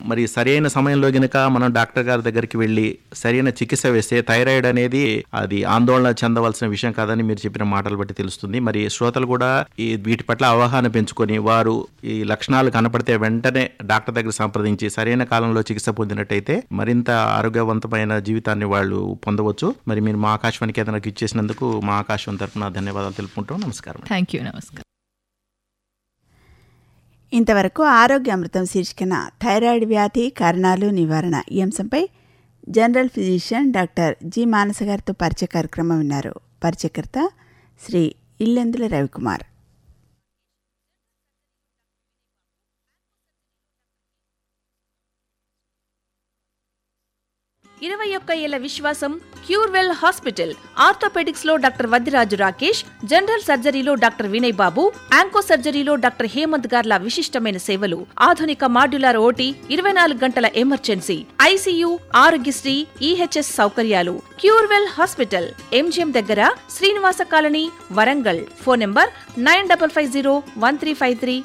మరి సరైన సమయంలో గనుక మనం డాక్టర్ గారి దగ్గరికి వెళ్ళి సరైన చికిత్స వేస్తే థైరాయిడ్ అనేది అది ఆందోళన చెందవలసిన విషయం కాదని మీరు చెప్పిన మాటలు బట్టి తెలుస్తుంది మరి శ్రోతలు కూడా ఈ వీటి పట్ల అవగాహన పెంచుకొని వారు ఈ లక్షణాలు కనపడితే వెంటనే డాక్టర్ దగ్గర సంప్రదించి సరైన కాలంలో చికిత్స పొందినట్టయితే మరింత ఆరోగ్యవంతమైన జీవితాన్ని వాళ్ళు పొందవచ్చు మరి మీరు మా ఆకాశవాణికి ఏదైనా ఇచ్చేసినందుకు మా ఆకాశవాణి తరఫున ధన్యవాదాలు తెలుపుకుంటాం నమస్కారం థ్యాంక్ యూ నమస్కారం ఇంతవరకు ఆరోగ్య అమృతం శీర్షికన థైరాయిడ్ వ్యాధి కారణాలు నివారణ ఈ అంశంపై general physician doctor G Manasa గారితో పరిచయ కార్యక్రమం విన్నారు పరిచయకర్త శ్రీ ఇల్లెందుల రవికుమార్ ఇరవై ఒక్క ఏళ్ల విశ్వాసం క్యూర్వెల్ హాస్పిటల్ ఆర్థోపెడిక్స్ లో డాక్టర్ వద్దిరాజు రాకేష్ జనరల్ సర్జరీలో డాక్టర్ వినయ్ బాబు యాంకో సర్జరీలో డాక్టర్ హేమంత్ గార్ల విశిష్టమైన సేవలు ఆధునిక మాడ్యులర్ ఓటీ ఇరవై నాలుగు గంటల ఎమర్జెన్సీ ఐసీయూ ఆరోగ్యశ్రీ ఈహెచ్ఎస్ సౌకర్యాలు క్యూర్వెల్ హాస్పిటల్ ఎంజిఎం దగ్గర Srinivasa colony Warangal phone number nine double five zero one three five three